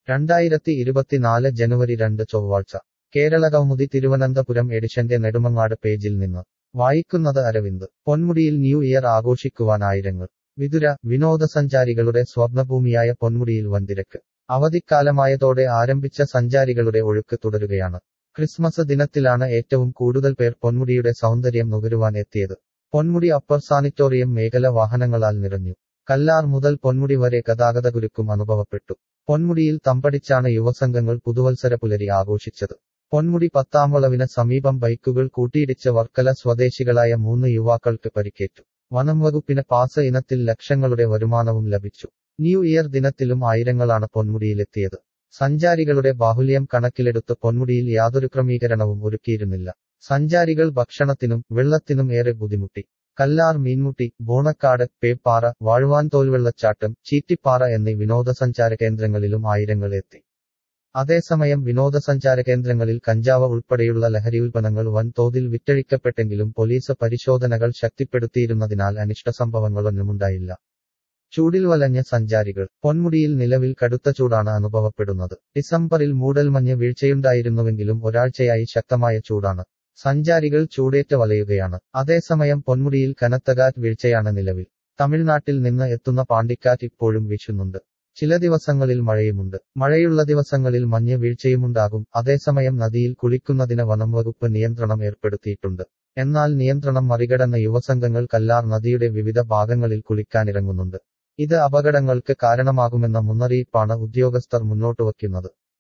രണ്ടായിരത്തി ഇരുപത്തിനാല് ജനുവരി രണ്ട് ചൊവ്വാഴ്ച കേരള കൗമുദി തിരുവനന്തപുരം എഡിഷന്റെ നെടുമങ്ങാട് പേജിൽ നിന്ന് വായിക്കുന്നത് അരവിന്ദ് പൊന്മുടിയിൽ ന്യൂ ഇയർ ആഘോഷിക്കുവാൻ ആയിരങ്ങൾ വിതുര വിനോദസഞ്ചാരികളുടെ സ്വപ്നഭൂമിയായ പൊന്മുടിയിൽ വൻതിരക്ക് അവധിക്കാലമായതോടെ ആരംഭിച്ച സഞ്ചാരികളുടെ ഒഴുക്ക് തുടരുകയാണ് ക്രിസ്മസ് ദിനത്തിലാണ് ഏറ്റവും കൂടുതൽ പേർ പൊന്മുടിയുടെ സൗന്ദര്യം നുകരുവാൻ എത്തിയത് പൊന്മുടി അപ്പർ സാനിറ്റോറിയം മേഖല വാഹനങ്ങളാൽ നിറഞ്ഞു കല്ലാർ മുതൽ പൊന്മുടി വരെ ഗതാഗതകുരുക്കും അനുഭവപ്പെട്ടു പൊന്മുടിയിൽ തമ്പടിച്ചാണ് യുവസംഘങ്ങൾ പുതുവത്സര പുലരി ആഘോഷിച്ചത് പൊന്മുടി പത്താംവളവിന് സമീപം ബൈക്കുകൾ കൂട്ടിയിടിച്ച് വർക്കല സ്വദേശികളായ മൂന്ന് യുവാക്കൾക്ക് പരിക്കേറ്റു വനം വകുപ്പിന് പാസ് ഇനത്തിൽ ലക്ഷങ്ങളുടെ വരുമാനവും ലഭിച്ചു ന്യൂ ഇയർ ദിനത്തിലും ആയിരങ്ങളാണ് പൊന്മുടിയിലെത്തിയത് സഞ്ചാരികളുടെ ബാഹുല്യം കണക്കിലെടുത്ത് പൊന്മുടിയിൽ യാതൊരു ക്രമീകരണവും ഒരുക്കിയിരുന്നില്ല സഞ്ചാരികൾ ഭക്ഷണത്തിനും വെള്ളത്തിനും ഏറെ ബുദ്ധിമുട്ടി കല്ലാർ മീൻമുട്ടി ബോണക്കാട് പേപ്പാറ വാഴുവാൻ തോൽവെള്ളച്ചാട്ടം ചീറ്റിപ്പാറ എന്നീ വിനോദസഞ്ചാര കേന്ദ്രങ്ങളിലും ആയിരങ്ങൾ എത്തി അതേസമയം വിനോദസഞ്ചാര കേന്ദ്രങ്ങളിൽ കഞ്ചാവ് ഉൾപ്പെടെയുള്ള ലഹരി ഉൽപ്പന്നങ്ങൾ വൻതോതിൽ വിറ്റഴിക്കപ്പെട്ടെങ്കിലും പോലീസ് പരിശോധനകൾ ശക്തിപ്പെടുത്തിയിരുന്നതിനാൽ അനിഷ്ട സംഭവങ്ങളൊന്നുമുണ്ടായില്ല ചൂടിൽ വലഞ്ഞ സഞ്ചാരികൾ പൊന്മുടിയിൽ നിലവിൽ കടുത്ത ചൂടാണ് അനുഭവപ്പെടുന്നത് ഡിസംബറിൽ മൂടൽമഞ്ഞ് വീഴ്ചയുണ്ടായിരുന്നുവെങ്കിലും ഒരാഴ്ചയായി ശക്തമായ ചൂടാണ് സഞ്ചാരികൾ ചൂടേറ്റ് വലയുകയാണ് അതേസമയം പൊന്മുടിയിൽ കനത്തകാറ്റ് വീഴ്ചയാണ് നിലവിൽ തമിഴ്നാട്ടിൽ നിന്ന് എത്തുന്ന പാണ്ടിക്കാറ്റ് ഇപ്പോഴും വീശുന്നുണ്ട് ചില ദിവസങ്ങളിൽ മഴയുമുണ്ട് മഴയുള്ള ദിവസങ്ങളിൽ മഞ്ഞ് വീഴ്ചയുമുണ്ടാകും അതേസമയം നദിയിൽ കുളിക്കുന്നതിന് വനം വകുപ്പ് നിയന്ത്രണം ഏർപ്പെടുത്തിയിട്ടുണ്ട് എന്നാൽ നിയന്ത്രണം മറികടന്ന യുവസംഘങ്ങൾ കല്ലാർ നദിയുടെ വിവിധ ഭാഗങ്ങളിൽ കുളിക്കാനിറങ്ങുന്നുണ്ട് ഇത് അപകടങ്ങൾക്ക് കാരണമാകുമെന്ന മുന്നറിയിപ്പാണ് ഉദ്യോഗസ്ഥർ മുന്നോട്ടുവയ്ക്കുന്നത്